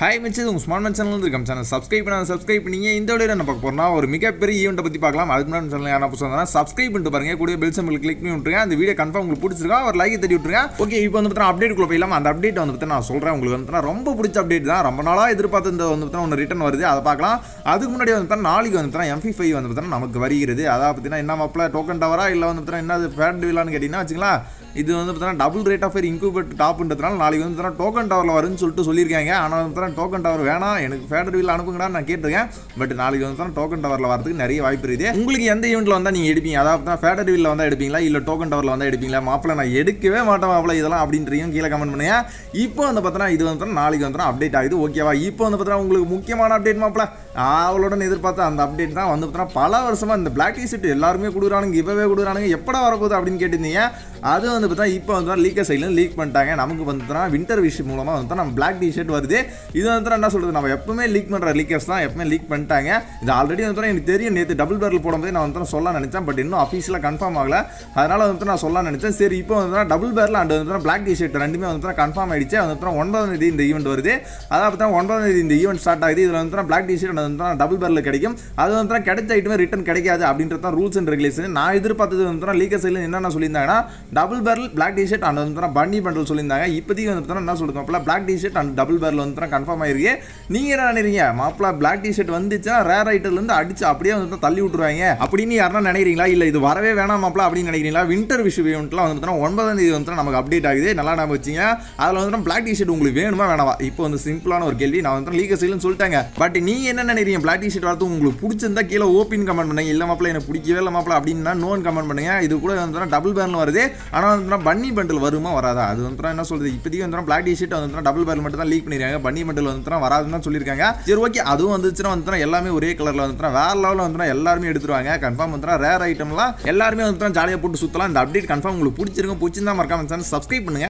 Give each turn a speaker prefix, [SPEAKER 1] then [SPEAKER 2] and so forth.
[SPEAKER 1] hi மிச்சது உங்கள் smart man channel இருக்கோம் சேனல் சப்ஸ்கிரைப் பண்ணாத சப்ஸ்கிரைப் பண்ணீங்க இந்த வீடியோ என்ன பார்க்க போறோம்னா ஒரு மிகப்பெரிய ஈவெண்ட்டை பற்றி பார்க்கலாம் அதுக்கு முன்னாடி சேனல் யாரா புதுசாக சப்ஸ்கிரைப் பண்ணிட்டு பாருங்க கூட பெல் சிம்பிள் கிளிக் பண்ணி விட்டுருங்க அந்த வீடியோ கன்ஃபார்ம் உங்களுக்கு பிடிச்சிருக்கா ஒரு லைக் தட்டி விட்டுருங்க ஓகே இப்போ வந்து பார்த்தா அப்டேட் குள்ள போயிடலாம் அந்த அப்டேட் வந்து பார்த்தா நான் சொல்கிறேன் உங்களுக்கு வந்து பார்த்தா ரொம்ப பிடிச்ச அப்டேட் தான் ரொம்ப நாளாக எதிர்பார்த்து இந்த வந்து பார்த்தா ஒன்று ரிட்டன் வருது அதை பார்க்கலாம் அதுக்கு முன்னாடி வந்து பார்த்தா நாளைக்கு வந்து பார்த்தா எம்பி ஃபைவ் வந்து பார்த்தா நமக்கு வருகிறது அதாவது பார்த்தீங்கன்னா என்ன மாப்பிள டோக்கன் டவரா இல்லை வந்து பார்த்தா என்ன ஃபேட் வில்லான்னு கேட்டிங்கன்னா வச்சுங்களா இது வந்து பார்த்தீங்கன்னா டபுள் ரேட் ஆஃப் இன்குபேட் டாப்ன்றதுனால நாளைக்கு வந்து பார்த்தீங்கன்னா டோக்கன் டவரில் வரும்னு சொல்லிட்டு சொல்லியிருக்காங்க ஆனால் வந்து பார்த்தீங்கன்னா டோக்கன் டவர் வேணாம் எனக்கு ஃபேடர் வீல் அனுப்புங்கடா நான் கேட்டிருக்கேன் பட் நாளைக்கு வந்து பார்த்தீங்கன்னா டோக்கன் டவரில் வரதுக்கு நிறைய வாய்ப்பு இருக்குது உங்களுக்கு எந்த ஈவெண்ட்டில் வந்தால் நீங்கள் எடுப்பீங்க அதாவது தான் ஃபேடர் வீலில் வந்தால் எடுப்பீங்களா இல்லை டோக்கன் டவரில் வந்தால் எடுப்பீங்களா மாப்பிள்ள நான் எடுக்கவே மாட்டேன் மாப்பிள்ள இதெல்லாம் அப்படின்றீங்க கீழே கமெண்ட் பண்ணுங்க இப்போ வந்து பார்த்தீங்கன்னா இது வந்து பார்த்தீங்கன்னா நாளைக்கு வந்து அப்டேட் ஆகுது ஓகேவா இப்போ வந்து பார்த்தீங்கன்னா உங்களுக்கு முக்கியமான அப்டேட் மாப்பிள்ள அவளுடன் எதிர்பார்த்த அந்த அப்டேட் தான் வந்து பார்த்தீங்கன்னா பல வருஷமாக இந்த பிளாக் டி ஷர்ட் எல்லாருமே கொடுக்குறானுங்க இப்போவே கொடுக்குறானுங்க எப்படா வரப்போகுது அப்படின்னு கேட்டிருந்தீங்க அது வந்து பார்த்தா இப்போ வந்து லீக்கர் சைடில் லீக் பண்ணிட்டாங்க நமக்கு வந்து வின்டர் விஷ் மூலமாக வந்து நம்ம பிளாக் டி ஷர்ட் வருது இது வந்து என்ன சொல்கிறது நம்ம எப்பவுமே லீக் பண்ணுற லீக்கர்ஸ் தான் எப்பவுமே லீக் பண்ணிட்டாங்க இது ஆல்ரெடி வந்து எனக்கு தெரியும் நேற்று டபுள் பேரல் போடும்போது நான் வந்து சொல்ல நினச்சேன் பட் இன்னும் அஃபீஷியலாக கன்ஃபார்ம் ஆகல அதனால வந்து நான் சொல்ல நினச்சேன் சரி இப்போ வந்து டபுள் பேரில் அண்ட் வந்து பிளாக் டி ஷர்ட் ரெண்டுமே வந்து கன்ஃபார்ம் ஆயிடுச்சு அது வந்து ஒன்பதாம் தேதி இந்த ஈவெண்ட் வருது அதாவது பார்த்தா ஒன்பதாம் தேதி இந்த ஈவெண்ட் ஸ்டார்ட் ஆகுது இதில் வந்து பிளாக் டி ஷர்ட் வந்து டபுள் பேரில் கிடைக்கும் அது வந்து கிடைச்ச ஐட்டமே ரிட்டன் கிடைக்காது அப்படின்றது தான் ரூல்ஸ் அண்ட் ரெகுலேஷன் நான் எதிர்பார்த்தது வந்து லீக்கர் சைடில் என்னென்ன சொல்லியிருந்தாங்கன்னா double barrel black T shirt and வந்து பன்னி பண்டல் சொல்லியிருந்தாங்க இப்போதைக்கு வந்து என்ன சொல்லுங்க மாப்பிள black T shirt and double barrel வந்து கன்ஃபார்ம் ஆயிருக்கு நீங்கள் என்ன நினைக்கிறீங்க மாப்பிள பிளாக் டி ஷர்ட் வந்துச்சுன்னா ரேர் ஐட்டர்லேருந்து அடிச்சு அப்படியே வந்து தள்ளி விட்டுருவாங்க அப்படின்னு யாருன்னா நினைக்கிறீங்களா இல்லை இது வரவே வேணாம் மாப்பிள அப்படின்னு நினைக்கிறீங்களா வின்டர் விஷ் ஈவெண்ட்லாம் வந்து பார்த்தீங்கன்னா ஒன்பதாம் தேதி வந்து நமக்கு அப்டேட் ஆகுது நல்லா ஞாபகம் வச்சிங்க அதில் வந்து பிளாக் டி ஷர்ட் உங்களுக்கு வேணுமா வேணாவா இப்போ வந்து சிம்பிளான ஒரு கேள்வி நான் வந்து லீக்கர் சைடுன்னு சொல்லிட்டாங்க பட் நீங்க என்ன நினைக்கிறீங்க பிளாக் டி ஷர்ட் வரது உங்களுக்கு பிடிச்சிருந்தா கீழே ஓபின் கமெண்ட் பண்ணுங்க இல்லை மாப்பிள எனக்கு பிடிக்கவே இல்லை மாப்பிள அப்படின்னா நோன் கமெண்ட் பண்ணுங்க இது கூட வந்து டபுள் பேர்ல வருது ஆனால் வந்து பன்னி பண்டில் வருமா வராதா அது வந்து என்ன சொல்றது இப்போதைக்கு வந்து பிளாக் டி ஷர்ட் வந்து டபுள் பேர்ல மட்டும் தான் லீக் பண்ணிருக்காங்க பன்னி பண்டில் வந்து வராதுன்னு தான் சொல்லியிருக்காங்க சரி ஓகே அதுவும் வந்துச்சுன்னா வந்து எல்லாமே ஒரே கலர்ல வந்து வேற லெவலில் வந்து எல்லாருமே எடுத்துருவாங்க கன்ஃபார்ம் வந்து ரேர் ஐட்டம்லாம் எல்லாருமே வந்து ஜாலியாக போட்டு சுற்றலாம் இந்த அப்டேட் கன்ஃபார்ம் உங்களுக்கு பிடிச்சிருக்கும் பிடிச்சிருந்தா மறக்காம சப்ஸ்கிரைப் பண்ணுங்க